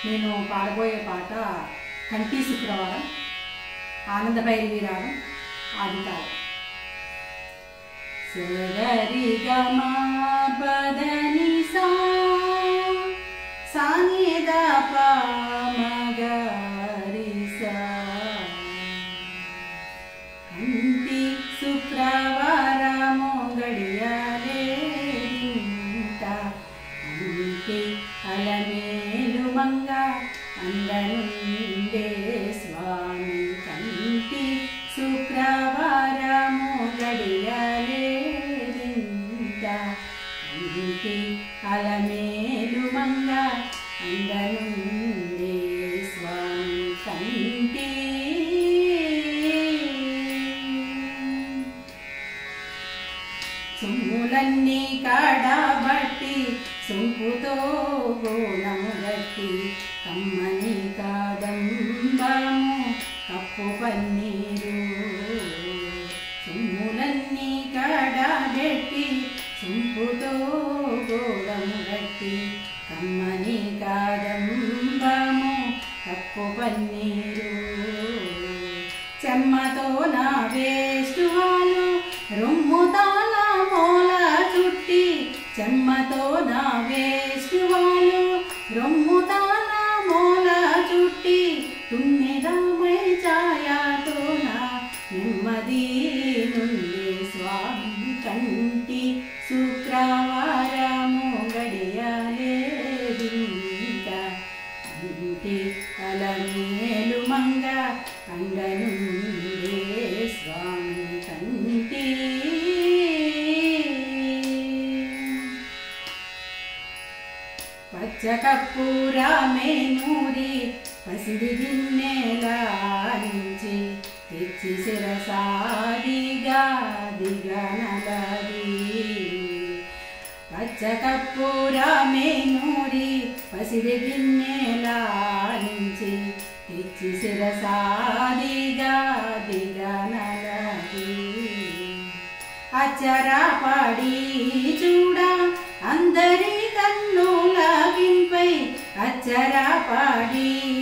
నేను పాడబోయే పాట కంటి శుక్రవారం ఆనంద భైరవి రాగం ఆదితాళం సగరి గమా పదని సా సానిద మగరి సా కంటి శుక్రవారము గడియలేంట అంటి అలమేలు మంగ అందనుండే స్వామి కంటి శుక్రవారము గడియలేంట అంటి అలమేలు మంగ అందనుండే స్వామి కంటి సొమ్ములన్నీ కాడబట్టి సొంపుతో గోణము గట్టి కమ్మని కాదంబము కప్పు పన్నీరు సొమ్ములన్నీ కాడబెట్టి సొంపుతో గోడము గట్టి కమ్మని కాదంబము కప్పు పన్నీరు చెమ్మతో నా వేష్టువాలు రొమ్ముతాల మూల చుట్టి చెమ్మతో నా వేష్టువాలు రొమ్ముతాల మూల చుట్టి తుమ్మిదమై ఛాయాతో నా నెమ్మది నుండి స్వామి కంటి శుక్రవారము గడియలేదింక ఇంటి అలమేలు మంగ అండనుండే స్వామి కంటి పచ్చకప్పూరమే నూరి పసిడి గిన్నెలారించి తెచ్చి శిరసాదిగా దిగనలది పచ్చకప్పూరమే నూరి పసిడి గిన్నెలారించి తెచ్చి శిరసాదిగా దిగనలది అచ్చరాపడి చూడ అందరి కన్నులాగింపై అచ్చరాపడి